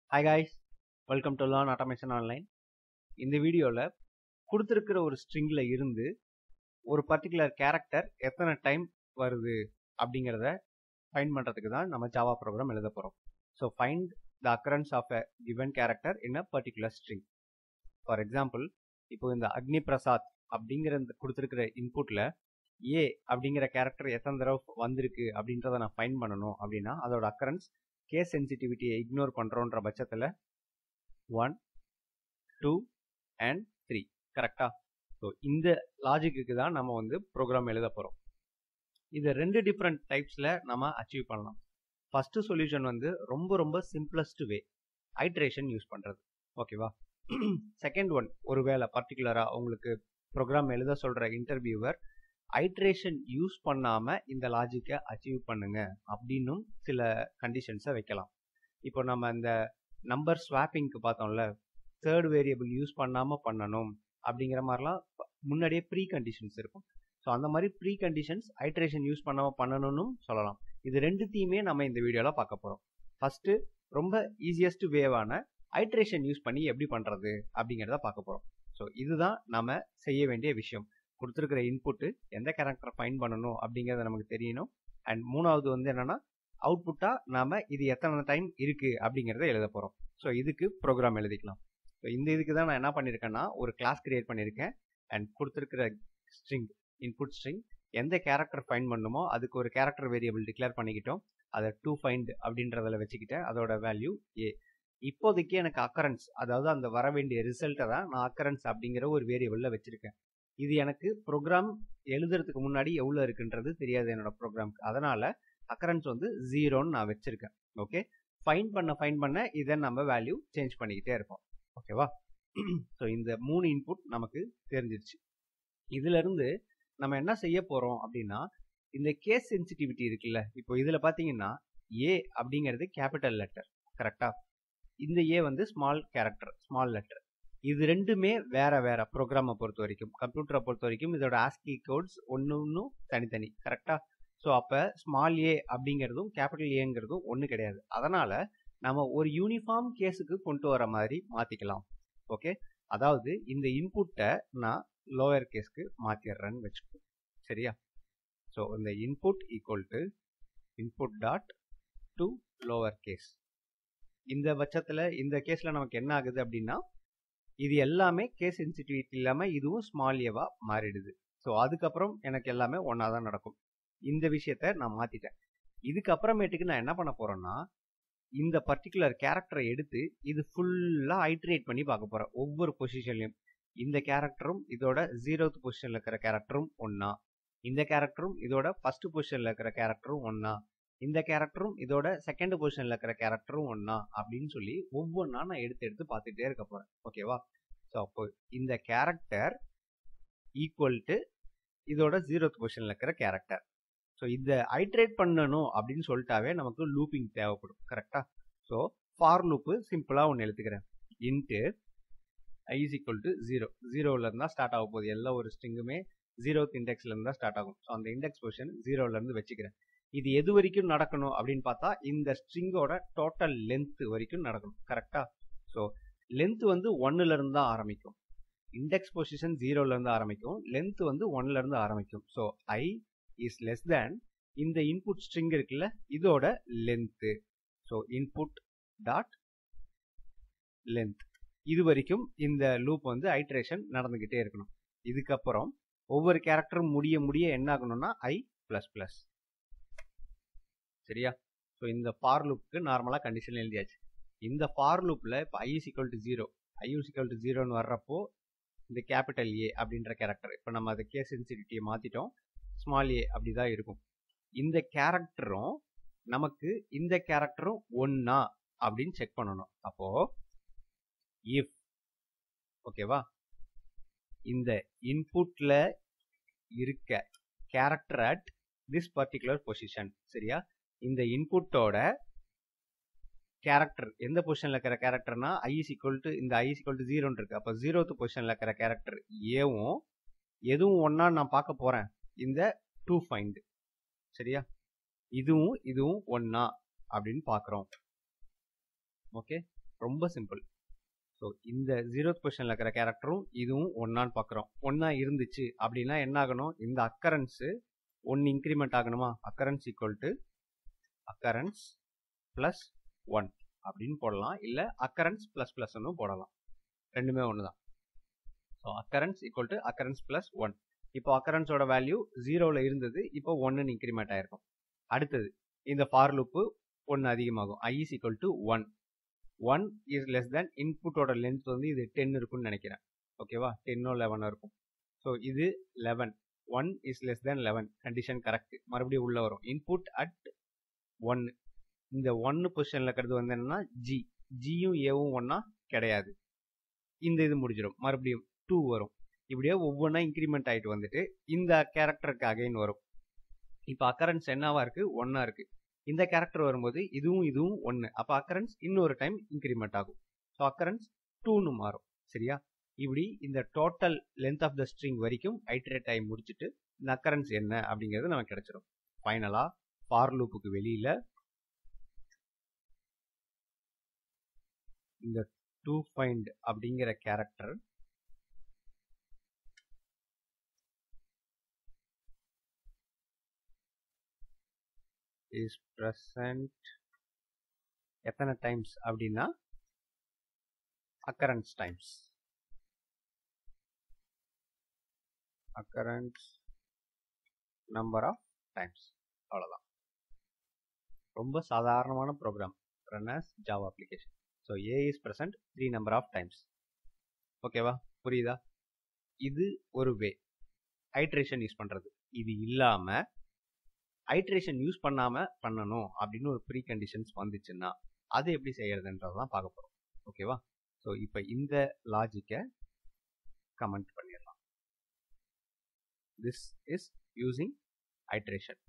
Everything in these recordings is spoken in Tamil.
hi guys welcome to learn automation online இந்த வீடியோவில் கொடுத்துருக்கிற ஒரு ஸ்ட்ரிங்கில் இருந்து ஒரு பர்டிகுலர் கேரக்டர் எத்தனை டைம் வருது அப்படிங்கிறத ஃபைண்ட் பண்ணுறதுக்கு தான் நம்ம ஜாவா ப்ரோக்ராம் எழுத போகிறோம் so find the occurrence of a given character in a particular string for example இப்போ இந்த அக்னி பிரசாத் அப்படிங்கிற இந்த கொடுத்துருக்கிற இன்புட்டில் ஏ அப்படிங்கிற கேரக்டர் எத்தனை தடவை வந்திருக்கு அப்படின்றத நான் ஃபைண்ட் பண்ணணும் அப்படின்னா அதோட அக்கரன்ஸ் கேஸ் சென்சிட்டிவிட்டியை இக்னோர் பண்ணுறோன்ற பட்சத்தில் ஒன் டூ அண்ட் த்ரீ கரெக்டா ஸோ இந்த லாஜிக்கு தான் நம்ம வந்து ப்ரோக்ராம் எழுத போகிறோம் இது ரெண்டு டிஃப்ரெண்ட் டைப்ஸில் நம்ம அச்சீவ் பண்ணலாம் ஃபஸ்ட்டு சொல்யூஷன் வந்து ரொம்ப ரொம்ப சிம்பிளஸ்ட் வே ஐட்ரேஷன் யூஸ் பண்ணுறது ஓகேவா செகண்ட் ஒன் ஒருவேளை பர்டிகுலராக உங்களுக்கு ப்ரோக்ராம் எழுத சொல்கிற இன்டர்வியூவர் ஐட்ரேஷன் யூஸ் பண்ணாமல் இந்த லாஜிக்கை அச்சீவ் பண்ணுங்க அப்படின்னும் சில கண்டிஷன்ஸை வைக்கலாம் இப்போ நம்ம இந்த நம்பர் ஸ்வாப்பிங்க்கு பார்த்தோம்ல தேர்ட் வேரியபிள் யூஸ் பண்ணாமல் பண்ணணும் அப்படிங்கிற மாதிரிலாம் முன்னாடியே ப்ரீ கண்டிஷன்ஸ் இருக்கும் ஸோ அந்த மாதிரி ப்ரீ கண்டிஷன்ஸ் ஐட்ரேஷன் யூஸ் பண்ணாமல் பண்ணணும்னு சொல்லலாம் இது ரெண்டுத்தையுமே நம்ம இந்த வீடியோவில் பார்க்க போகிறோம் ஃபஸ்ட்டு ரொம்ப ஈஸியஸ்ட் வேவான ஐட்ரேஷன் யூஸ் பண்ணி எப்படி பண்ணுறது அப்படிங்கிறத பார்க்க போகிறோம் ஸோ இதுதான் நம்ம செய்ய வேண்டிய விஷயம் கொடுத்துருக்கிற இன்புட்டு எந்த கேரக்டர் ஃபைன் பண்ணணும் அப்படிங்கிறத நமக்கு தெரியணும் அண்ட் மூணாவது வந்து என்னன்னா அவுட்புட்டாக நாம இது எத்தனை டைம் இருக்கு அப்படிங்கிறத எழுத போகிறோம் ஸோ இதுக்கு ப்ரோக்ராம் எழுதிக்கலாம் ஸோ இந்த இதுக்கு தான் நான் என்ன பண்ணியிருக்கேன்னா ஒரு கிளாஸ் கிரியேட் பண்ணியிருக்கேன் அண்ட் கொடுத்துருக்கிற ஸ்ட்ரிங் இன்புட் ஸ்ட்ரிங் எந்த கேரக்டர் ஃபைன் பண்ணுமோ அதுக்கு ஒரு கேரக்டர் வேரியபிள் டிக்ளேர் பண்ணிக்கிட்டோம் அதை டூ ஃபைண்ட் அப்படின்றதில் வச்சுக்கிட்டேன் அதோட வேல்யூ ஏ இப்போதைக்கு எனக்கு அக்கரன்ஸ் அதாவது அந்த வர வேண்டிய ரிசல்ட்டை தான் நான் அக்கரன்ஸ் அப்படிங்கிற ஒரு வேரியபிளில் வச்சிருக்கேன் இது எனக்கு ப்ரோக்ராம் எழுதுறதுக்கு முன்னாடி எவ்வளோ இருக்குன்றது தெரியாது என்னோட ப்ரோக்ராம்க்கு அதனால அக்கரன்ஸ் வந்து ஜீரோன்னு நான் வச்சிருக்கேன் ஓகே ஃபைன் பண்ண ஃபைன் பண்ண இதை நம்ம வேல்யூ சேஞ்ச் பண்ணிக்கிட்டே இருப்போம் ஓகேவா ஸோ இந்த மூணு இன்புட் நமக்கு தெரிஞ்சிருச்சு இதுல இருந்து நம்ம என்ன செய்ய போறோம் அப்படின்னா இந்த கேஸ் சென்சிட்டிவிட்டி இருக்குல்ல இப்போ இதுல பாத்தீங்கன்னா ஏ அப்படிங்கிறது கேபிட்டல் லெட்டர் கரெக்டா இந்த ஏ வந்து ஸ்மால் கேரக்டர் ஸ்மால் லெட்டர் இது ரெண்டுமே வேற வேற ப்ரோக்ராமை பொறுத்த வரைக்கும் கம்ப்யூட்டரை பொறுத்த வரைக்கும் இதோட ஆஸ்கி கோட்ஸ் ஒன்று ஒன்றும் தனித்தனி கரெக்டா ஸோ அப்போ ஸ்மால் ஏ அப்படிங்கிறதும் கேபிட்டல் ஏங்கிறதும் ஒன்று கிடையாது அதனால நம்ம ஒரு யூனிஃபார்ம் கேஸுக்கு கொண்டு வர மாதிரி மாற்றிக்கலாம் ஓகே அதாவது இந்த இன்புட்டை நான் லோயர் கேஸ்க்கு மாற்றிடுறேன்னு வச்சுக்கோ சரியா ஸோ இந்த input equal to input dot to lower case இந்த பட்சத்தில் இந்த கேஸில் நமக்கு என்ன ஆகுது அப்படின்னா இது எல்லாமே கேஸ் சென்சிட்டிவிட்டி இல்லாமல் இதுவும் ஸ்மால் ஏவா மாறிடுது ஸோ அதுக்கப்புறம் எனக்கு எல்லாமே ஒன்றா தான் நடக்கும் இந்த விஷயத்த நான் மாற்றிட்டேன் இதுக்கப்புறமேட்டுக்கு நான் என்ன பண்ண போகிறேன்னா இந்த பர்டிகுலர் கேரக்டரை எடுத்து இது ஃபுல்லாக ஐட்ரேட் பண்ணி பார்க்க போகிறேன் ஒவ்வொரு பொசிஷன்லையும் இந்த கேரக்டரும் இதோட ஜீரோத் பொசிஷனில் இருக்கிற கேரக்டரும் ஒன்றா இந்த கேரக்டரும் இதோட ஃபர்ஸ்ட் பொசிஷனில் இருக்கிற கேரக்டரும் ஒன்றா இந்த கேரக்டரும் இதோட செகண்ட் பொசிஷனில் இருக்கிற கேரக்டரும் ஒன்றா அப்படின்னு சொல்லி ஒவ்வொன்றா நான் எடுத்து எடுத்து பார்த்துட்டே இருக்க போகிறேன் ஓகேவா ஸோ அப்போ இந்த கேரக்டர் ஈக்குவல் டு இதோட ஜீரோத் பொசிஷனில் இருக்கிற கேரக்டர் ஸோ இதை ஐட்ரேட் பண்ணணும் அப்படின்னு சொல்லிட்டாவே நமக்கு லூப்பிங் தேவைப்படும் கரெக்டா ஸோ ஃபார் லூப்பு சிம்பிளாக ஒன்று எழுத்துக்கிறேன் int I is equal to zero ஜீரோவில் இருந்தால் ஸ்டார்ட் ஆக போகுது எல்லா ஒரு ஸ்ட்ரிங்குமே ஜீரோத் இண்டெக்ஸ்ல இருந்தா ஸ்டார்ட் ஆகும் ஸோ அந்த இண்டெக்ஸ் பொசிஷன் ஜீரோல இருந்து வச்சுக்கிறேன் இது எது வரைக்கும் நடக்கணும் அப்படின்னு பார்த்தா இந்த ஸ்ட்ரிங்கோட டோட்டல் லென்த் வரைக்கும் நடக்கணும் கரெக்டா ஸோ லென்த் வந்து ஒன்னுல இருந்து தான் ஆரம்பிக்கும் இண்டெக்ஸ் பொசிஷன் ஜீரோல இருந்து ஆரம்பிக்கும் லென்த் வந்து ஒன்ல இருந்து ஆரம்பிக்கும் so I is less than இந்த இன்புட் ஸ்ட்ரிங் இருக்குல்ல இதோட length so input dot length இது வரைக்கும் இந்த லூப் வந்து ஐட்ரேஷன் நடந்துகிட்டே இருக்கணும் இதுக்கப்புறம் ஒவ்வொரு கேரக்டரும் முடிய முடிய என்ன ஆகணும்னா ஐ பிளஸ் பிளஸ் சரியா ஸோ இந்த ஃபார் லுப்புக்கு நார்மலாக கண்டிஷன் எழுதியாச்சு இந்த ஃபார் லூப்பில் இப்போ I is to zero I is to ஜீரோன்னு வர்றப்போ இந்த கேபிட்டல் ஏ அப்படின்ற கேரக்டர் இப்போ நம்ம அதை கேஸ் சென்சிட்டிவிட்டியை மாற்றிட்டோம் ஸ்மால் ஏ அப்படி தான் இருக்கும் இந்த கேரக்டரும் நமக்கு இந்த கேரக்டரும் ஒன்னா அப்படின்னு செக் பண்ணணும் அப்போ இஃப் ஓகேவா இந்த இன்புட்ல இருக்க character at this particular position சரியா இந்த இன்புட்டோட கேரக்டர் எந்த பொசிஷன்ல இருக்கிற கேரக்டர்னா ஐ இஸ் ஈக்குவல் டு இந்த ஐ இஸ் ஈக்குவல் டு ஜீரோன்னு இருக்கு அப்போ ஜீரோத்து பொசிஷன்ல இருக்கிற கேரக்டர் ஏவும் எதுவும் ஒன்னா நான் பார்க்க போறேன் இந்த டூ ஃபைண்ட் சரியா இதுவும் இதுவும் ஒன்னா அப்படின்னு பார்க்குறோம் ஓகே ரொம்ப சிம்பிள் ஸோ இந்த ஜீரோத் பொசிஷனில் இருக்கிற கேரக்டரும் இதுவும் ஒன்னான்னு பார்க்குறோம் ஒன்றா இருந்துச்சு அப்படின்னா என்ன ஆகணும் இந்த அக்கரன்ஸு ஒன்று இன்க்ரிமெண்ட் ஆகணுமா occurrence equal to occurrence plus one அப்படின்னு போடலாம் இல்லை அக்கரன்ஸ் ப்ளஸ் ப்ளஸ்ன்னு போடலாம் ரெண்டுமே ஒன்று தான் so occurrence equal to occurrence plus one இப்போ அக்கரன்ஸோட வேல்யூ ஜீரோவில் இருந்தது இப்போ ஒன்றுன்னு இன்க்ரிமெண்ட் ஆயிருக்கும் அடுத்தது இந்த ஃபார் லூப்பு ஒன்று அதிகமாகும் I is equal to one one is less than இன்புட்டோட லென்த் வந்து இது டென் இருக்குன்னு நினைக்கிறேன் ஓகேவா டென்னோ லெவனோ இருக்கும் ஸோ இது eleven one is less than eleven condition correct மறுபடியும் உள்ள வரும் இன்புட் அட் ஒன் இந்த ஒன்னு பொசிஷனில் இருக்கிறது வந்து என்னன்னா ஜி ஜியும் ஏவும் ஒன்னா கிடையாது இந்த இது முடிஞ்சிடும் மறுபடியும் டூ வரும் இப்படியே ஒவ்வொன்றா இன்க்ரிமெண்ட் ஆகிட்டு வந்துட்டு இந்த கேரக்டருக்கு அகைன் வரும் இப்போ அக்கரன்ஸ் என்னவா இருக்கு ஒன்னா இருக்கு இந்த கேரக்டர் வரும்போது இதுவும் இதுவும் ஒன்று அப்போ அக்கரன்ஸ் இன்னொரு டைம் இன்க்ரிமெண்ட் ஆகும் ஸோ அக்கரன்ஸ் டூன்னு மாறும் சரியா இப்படி இந்த total length of the string வரைக்கும் ஐட்ரேட் ஆகி முடிச்சுட்டு இந்த அக்கரன்ஸ் என்ன அப்படிங்கிறது நமக்கு கிடைச்சிடும் ஃபைனலாக ஃபார் லூப்புக்கு வெளியில் இந்த டு ஃபைண்ட் அப்படிங்கிற கேரக்டர் இஸ் ப்ரெசன்ட் எத்தனை டைம்ஸ் அப்படின்னா occurrence times occurrence number of times அவ்வளோதான் ரொம்ப சாதாரணமான program run as Java application so A is present three number of times ஓகேவா புரியுதா இது ஒரு வே ஹைட்ரேஷன் யூஸ் பண்ணுறது இது இல்லாமல் ஹைட்ரேஷன் யூஸ் பண்ணாமல் பண்ணணும் அப்படின்னு ஒரு ப்ரீ கண்டிஷன்ஸ் வந்துச்சுன்னா அது எப்படி செய்யறதுன்றது தான் பார்க்க போகிறோம் ஓகேவா ஸோ இப்போ இந்த லாஜிக்கை கமெண்ட் பண்ணிடலாம் திஸ் இஸ் யூசிங் ஹைட்ரேஷன்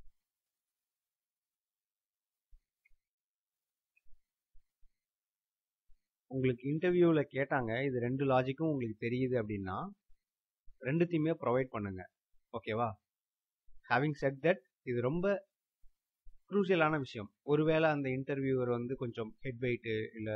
உங்களுக்கு இன்டர்வியூவில் கேட்டாங்க இது ரெண்டு லாஜிக்கும் உங்களுக்கு தெரியுது அப்படின்னா ரெண்டுத்தையுமே ப்ரொவைட் பண்ணுங்க ஓகேவா ஹேவிங் செட் தட் இது ரொம்ப குரூசியலான விஷயம் ஒருவேளை அந்த இன்டர்வியூவர் வந்து கொஞ்சம் ஹெட் வெயிட்டு இல்லை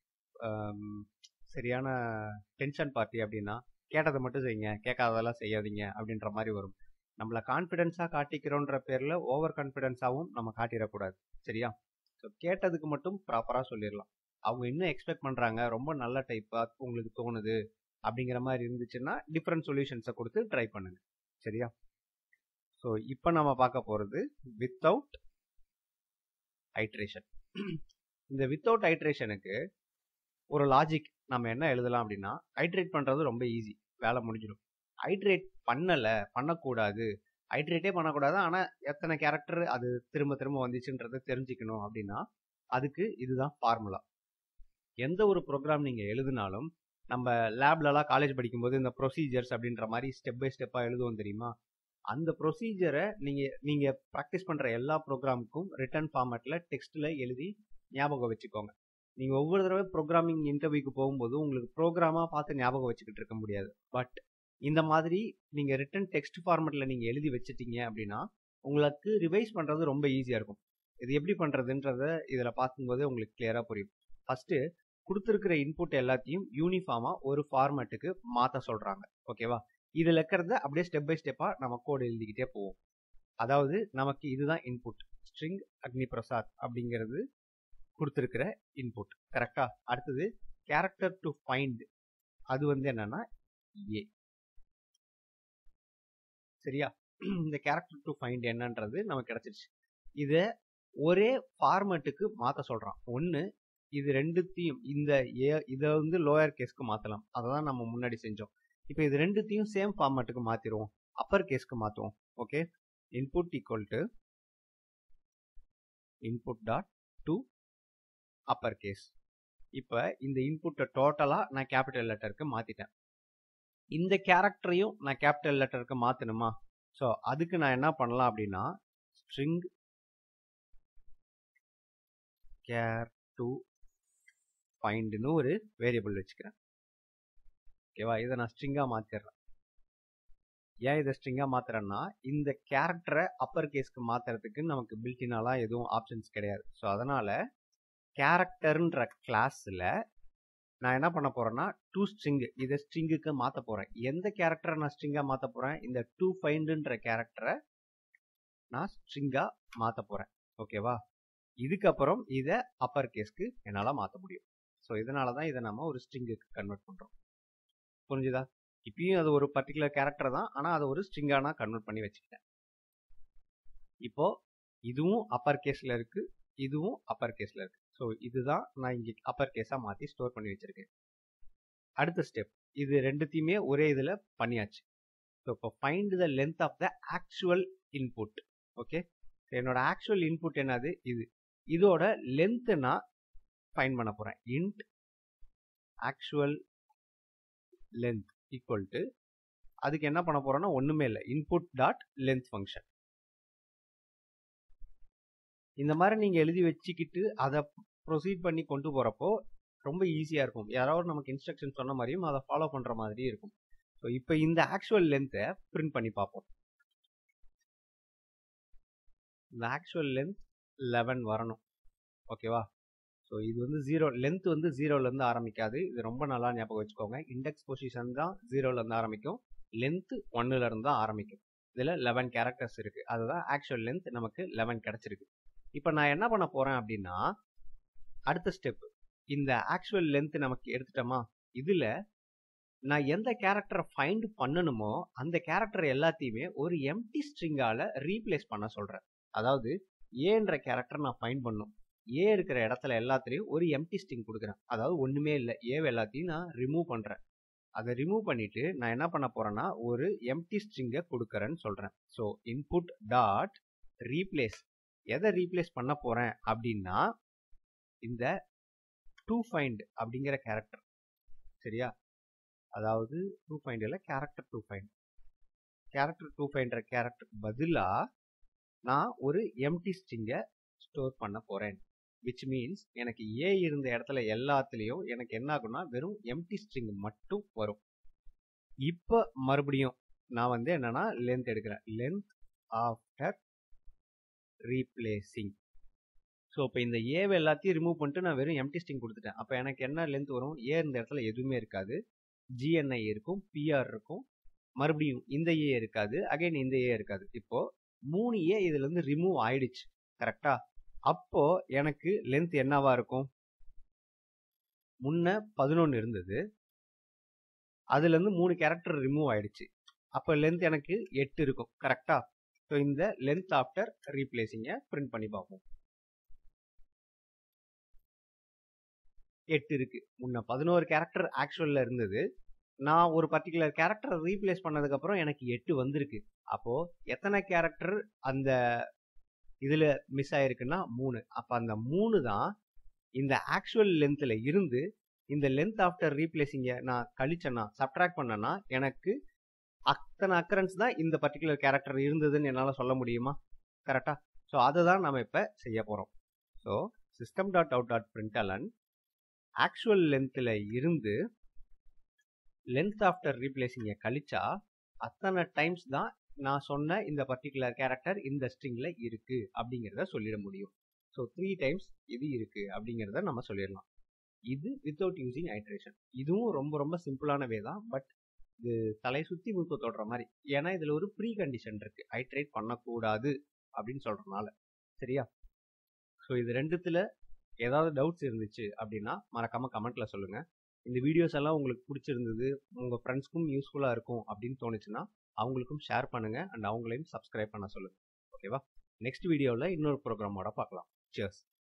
சரியான டென்ஷன் பார்ட்டி அப்படின்னா கேட்டதை மட்டும் செய்யுங்க கேட்காததெல்லாம் செய்யாதீங்க அப்படின்ற மாதிரி வரும் நம்மளை கான்ஃபிடென்ஸாக காட்டிக்கிறோன்ற பேரில் ஓவர் கான்ஃபிடென்ஸாகவும் நம்ம காட்டிடக்கூடாது சரியா ஸோ கேட்டதுக்கு மட்டும் ப்ராப்பராக சொல்லிடலாம் அவங்க இன்னும் எக்ஸ்பெக்ட் பண்ணுறாங்க ரொம்ப நல்ல டைப்பாக உங்களுக்கு தோணுது அப்படிங்கிற மாதிரி இருந்துச்சுன்னா டிஃப்ரெண்ட் சொல்யூஷன்ஸை கொடுத்து ட்ரை பண்ணுங்க சரியா ஸோ இப்போ நம்ம பார்க்க போகிறது வித்தவுட் ஹைட்ரேஷன் இந்த வித்தவுட் ஹைட்ரேஷனுக்கு ஒரு லாஜிக் நம்ம என்ன எழுதலாம் அப்படின்னா ஹைட்ரேட் பண்ணுறது ரொம்ப ஈஸி வேலை முடிஞ்சிடும் ஹைட்ரேட் பண்ணலை பண்ணக்கூடாது ஹைட்ரேட்டே பண்ணக்கூடாது ஆனால் எத்தனை கேரக்டர் அது திரும்ப திரும்ப வந்துச்சுன்றதை தெரிஞ்சுக்கணும் அப்படின்னா அதுக்கு இதுதான் ஃபார்முலா எந்த ஒரு ப்ரோக்ராம் நீங்கள் எழுதினாலும் நம்ம லேப்லலாம் காலேஜ் படிக்கும்போது இந்த ப்ரொசீஜர்ஸ் அப்படின்ற மாதிரி ஸ்டெப் பை ஸ்டெப்பாக எழுதுவோம் தெரியுமா அந்த ப்ரொசீஜரை நீங்கள் நீங்கள் ப்ராக்டிஸ் பண்ணுற எல்லா ப்ரோக்ராமுக்கும் ரிட்டர்ன் ஃபார்மேட்டில் டெக்ஸ்ட்டில் எழுதி ஞாபகம் வச்சுக்கோங்க நீங்கள் ஒவ்வொரு தடவை ப்ரோக்ராமிங் இன்டர்வியூக்கு போகும்போது உங்களுக்கு ப்ரோக்ராமாக பார்த்து ஞாபகம் வச்சுக்கிட்டு இருக்க முடியாது பட் இந்த மாதிரி நீங்கள் ரிட்டன் டெக்ஸ்ட் ஃபார்மேட்டில் நீங்கள் எழுதி வச்சுட்டீங்க அப்படின்னா உங்களுக்கு ரிவைஸ் பண்ணுறது ரொம்ப ஈஸியாக இருக்கும் இது எப்படி பண்ணுறதுன்றத இதில் பார்க்கும்போது உங்களுக்கு கிளியராக புரியும் ஃபஸ்ட்டு கொடுத்துருக்கிற இன்புட் எல்லாத்தையும் யூனிஃபார்மாக ஒரு ஃபார்மேட்டுக்கு மாற்ற சொல்கிறாங்க ஓகேவா இதில் இருக்கிறத அப்படியே ஸ்டெப் பை ஸ்டெப்பாக நம்ம கோடு எழுதிக்கிட்டே போவோம் அதாவது நமக்கு இதுதான் இன்புட் ஸ்ட்ரிங் அக்னி பிரசாத் அப்படிங்கிறது கொடுத்துருக்கிற இன்புட் கரெக்டா அடுத்தது கேரக்டர் டு ஃபைண்ட் அது வந்து என்னன்னா ஏ சரியா இந்த கேரக்டர் டு ஃபைண்ட் என்னன்றது நமக்கு கிடைச்சிருச்சு இதை ஒரே ஃபார்மேட்டுக்கு மாற்ற சொல்கிறான் ஒன்று இது ரெண்டுத்தையும் இந்த ஏ இதை வந்து லோயர் கேஸ்க்கு மாற்றலாம் அதை தான் நம்ம முன்னாடி செஞ்சோம் இப்போ இது ரெண்டுத்தையும் சேம் ஃபார்மேட்டுக்கு மாற்றிடுவோம் அப்பர் கேஸ்க்கு மாற்றுவோம் okay input equal to input dot to upper case இப்போ இந்த இன்புட்டை டோட்டலாக நான் கேபிட்டல் லெட்டருக்கு மாற்றிட்டேன் இந்த கேரக்டரையும் நான் கேபிட்டல் லெட்டருக்கு மாற்றணுமா ஸோ அதுக்கு நான் என்ன பண்ணலாம் அப்படின்னா ஸ்ட்ரிங் கேர் டு ஃபைண்டுன்னு ஒரு வேரியபிள் வச்சுக்கிறேன் ஓகேவா இதை நான் ஸ்ட்ரிங்காக மாற்றிடுறேன் ஏன் இதை ஸ்ட்ரிங்காக மாற்றுறேன்னா இந்த கேரக்டரை அப்பர் கேஸ்க்கு மாற்றுறதுக்கு நமக்கு பில்டினாலாம் எதுவும் ஆப்ஷன்ஸ் கிடையாது ஸோ அதனால் கேரக்டர்ன்ற கிளாஸில் நான் என்ன பண்ண போறேன்னா டூ ஸ்ட்ரிங் இதை ஸ்ட்ரிங்குக்கு மாற்ற போறேன் எந்த கேரக்டரை நான் ஸ்ட்ரிங்கா மாற்ற போறேன் இந்த டூ ஃபைண்டுன்ற கேரக்டரை நான் ஸ்ட்ரிங்கா மாற்ற போறேன் ஓகேவா இதுக்கப்புறம் இதை அப்பர் கேஸ்க்கு என்னால் மாற்ற முடியும் ஸோ இதனால தான் இதை நம்ம ஒரு ஸ்ட்ரிங்குக்கு கன்வெர்ட் பண்ணுறோம் புரிஞ்சுதா இப்பயும் அது ஒரு பர்டிகுலர் கேரக்டர் தான் ஆனால் அதை ஒரு ஸ்ட்ரிங்காக நான் கன்வெர்ட் பண்ணி வச்சுக்கிட்டேன் இப்போ இதுவும் அப்பர் கேஸில் இருக்கு இதுவும் அப்பர் கேஸில் இருக்கு ஸோ இதுதான் நான் இங்கே அப்பர் கேஸாக மாற்றி ஸ்டோர் பண்ணி வச்சிருக்கேன் அடுத்த ஸ்டெப் இது ரெண்டுத்தையுமே ஒரே இதில் பண்ணியாச்சு ஸோ இப்போ find the length of the actual input okay என்னோட ஆக்சுவல் இன்புட் என்னது இது இதோட லென்த் நான் ஃபைன் பண்ண போறேன் int actual length equal to அதுக்கு என்ன பண்ண போறோம்னா ஒண்ணுமே இல்லை இன்புட் டாட் லென்த் ஃபங்க்ஷன் இந்த மாதிரி நீங்க எழுதி வச்சுக்கிட்டு அதை ப்ரொசீட் பண்ணி கொண்டு போறப்போ ரொம்ப ஈஸியா இருக்கும் யாராவது நமக்கு இன்ஸ்ட்ரக்ஷன் சொன்ன மாதிரியும் அதை ஃபாலோ பண்ற மாதிரியும் இருக்கும் ஸோ இப்போ இந்த ஆக்சுவல் லென்த்தை பிரிண்ட் பண்ணி பார்ப்போம் இந்த ஆக்சுவல் லென்த் லெவன் வரணும் ஓகேவா ஸோ இது வந்து ஜீரோ லென்த் வந்து ஜீரோலேருந்து ஆரம்பிக்காது இது ரொம்ப நல்லா ஞாபகம் வச்சுக்கோங்க இண்டெக்ஸ் பொசிஷன் தான் ஜீரோலேருந்து ஆரம்பிக்கும் லென்த் ஒன்னுலேருந்து தான் ஆரம்பிக்கும் இதில் லெவன் கேரக்டர்ஸ் இருக்குது அதுதான் ஆக்சுவல் லென்த் நமக்கு லெவன் கிடச்சிருக்கு இப்போ நான் என்ன பண்ண போகிறேன் அப்படின்னா அடுத்த ஸ்டெப் இந்த ஆக்சுவல் லென்த் நமக்கு எடுத்துட்டோமா இதில் நான் எந்த கேரக்டரை ஃபைண்ட் பண்ணணுமோ அந்த கேரக்டர் எல்லாத்தையுமே ஒரு எம்டி ஸ்ட்ரிங்கால ரீப்ளேஸ் பண்ண சொல்கிறேன் அதாவது ஏன்ற கேரக்டர் நான் ஃபைண்ட் பண்ணும் ஏ இருக்கிற இடத்துல எல்லாத்துலேயும் ஒரு எம்டி ஸ்ட்ரிங் கொடுக்குறேன் அதாவது ஒன்றுமே இல்லை ஏவ் எல்லாத்தையும் நான் ரிமூவ் பண்ணுறேன் அதை ரிமூவ் பண்ணிட்டு நான் என்ன பண்ண போறேன்னா ஒரு எம்டி ஸ்ட்ரிங்கை கொடுக்குறேன்னு சொல்கிறேன் ஸோ இன்புட் டாட் ரீப்ளேஸ் எதை ரீப்ளேஸ் பண்ண போகிறேன் அப்படின்னா இந்த டூ ஃபைண்ட் அப்படிங்கிற கேரக்டர் சரியா அதாவது டூ ஃபைண்ட் இல்லை character to find character to ஃபைண்ட்ற கேரக்டருக்கு பதிலாக நான் ஒரு எம்டி ஸ்ட்ரிங்கை ஸ்டோர் பண்ண போகிறேன் விச் மீன்ஸ் எனக்கு ஏ இருந்த இடத்துல எல்லாத்துலேயும் எனக்கு என்ன ஆகும்னா வெறும் எம்டி ஸ்ட்ரிங் மட்டும் வரும் இப்போ மறுபடியும் நான் வந்து என்னன்னா லென்த் எடுக்கிறேன் லென்த் ஆஃப்டர் ரீப்ளேசிங் ஸோ இப்போ இந்த ஏவை எல்லாத்தையும் ரிமூவ் பண்ணிட்டு நான் வெறும் எம்டி ஸ்ட்ரிங் கொடுத்துட்டேன் அப்போ எனக்கு என்ன லென்த் வரும் ஏ இருந்த இடத்துல எதுவுமே இருக்காது ஜிஎன்ஐ இருக்கும் பிஆர் இருக்கும் மறுபடியும் இந்த ஏ இருக்காது அகைன் இந்த ஏ இருக்காது இப்போ மூணு ஏ இதுல இருந்து ரிமூவ் ஆயிடுச்சு கரெக்டா அப்போ எனக்கு லென்த் என்னவா இருக்கும் முன்ன பதினொன்று இருந்தது அதுல இருந்து மூணு கேரக்டர் ரிமூவ் ஆயிடுச்சு அப்போ லென்த் எனக்கு எட்டு இருக்கும் கரெக்டா ஸோ இந்த லென்த் ஆஃப்டர் ரீப்ளேசிங்கை பிரிண்ட் பண்ணி பார்ப்போம் எட்டு இருக்கு முன்ன பதினோரு கேரக்டர் ஆக்சுவல்ல இருந்தது நான் ஒரு பர்டிகுலர் கேரக்டரை ரீப்ளேஸ் பண்ணதுக்கப்புறம் எனக்கு எட்டு வந்திருக்கு அப்போ எத்தனை கேரக்டர் அந்த இதுல மிஸ் ஆயிருக்குன்னா மூணு அப்ப அந்த மூணு தான் இந்த ஆக்சுவல் லென்த்ல இருந்து இந்த லென்த் ஆஃப்டர் ரீப்ளேசிங்க நான் கழிச்சேன்னா சப்ட்ராக்ட் பண்ணனா எனக்கு அத்தனை அக்கரன்ஸ் தான் இந்த பர்டிகுலர் கேரக்டர் இருந்ததுன்னு என்னால் சொல்ல முடியுமா கரெக்டா ஸோ அதை தான் நம்ம இப்போ செய்ய போகிறோம் so system dot out dot println actual லென்த்தில் இருந்து லென்த் ஆஃப்டர் ரீப்ளேசிங்கை கழிச்சா அத்தனை டைம்ஸ் தான் நான் சொன்ன இந்த பர்டிகுலர் கேரக்டர் இந்த ஸ்ட்ரிங்ல இருக்கு அப்படிங்கிறத சொல்லிட முடியும் ஸோ த்ரீ டைம்ஸ் இது இருக்கு அப்படிங்கிறத நம்ம சொல்லிடலாம் இது வித்தவுட் யூசிங் ஐட்ரேஷன் இதுவும் ரொம்ப ரொம்ப சிம்பிளான வே தான் பட் இது தலை சுத்தி முத்த தொடுற மாதிரி ஏன்னா இதுல ஒரு ப்ரீ கண்டிஷன் இருக்கு ஐட்ரேட் பண்ணக்கூடாது அப்படின்னு சொல்றதுனால சரியா ஸோ இது ரெண்டுத்துல ஏதாவது டவுட்ஸ் இருந்துச்சு அப்படின்னா மறக்காம கமெண்ட்ல சொல்லுங்க இந்த வீடியோஸ் எல்லாம் உங்களுக்கு பிடிச்சிருந்தது உங்க ஃப்ரெண்ட்ஸ்க்கும் யூஸ்ஃபுல்லா இருக்கும் அப்படின்னு தோணுச்சுன்னா அவங்களுக்கும் ஷேர் பண்ணுங்க அண்ட் அவங்களையும் சப்ஸ்கிரைப் பண்ண சொல்லுங்க ஓகேவா நெக்ஸ்ட் வீடியோவில் இன்னொரு ப்ரோக்ராமோட பார்க்கலாம் சியர்ஸ்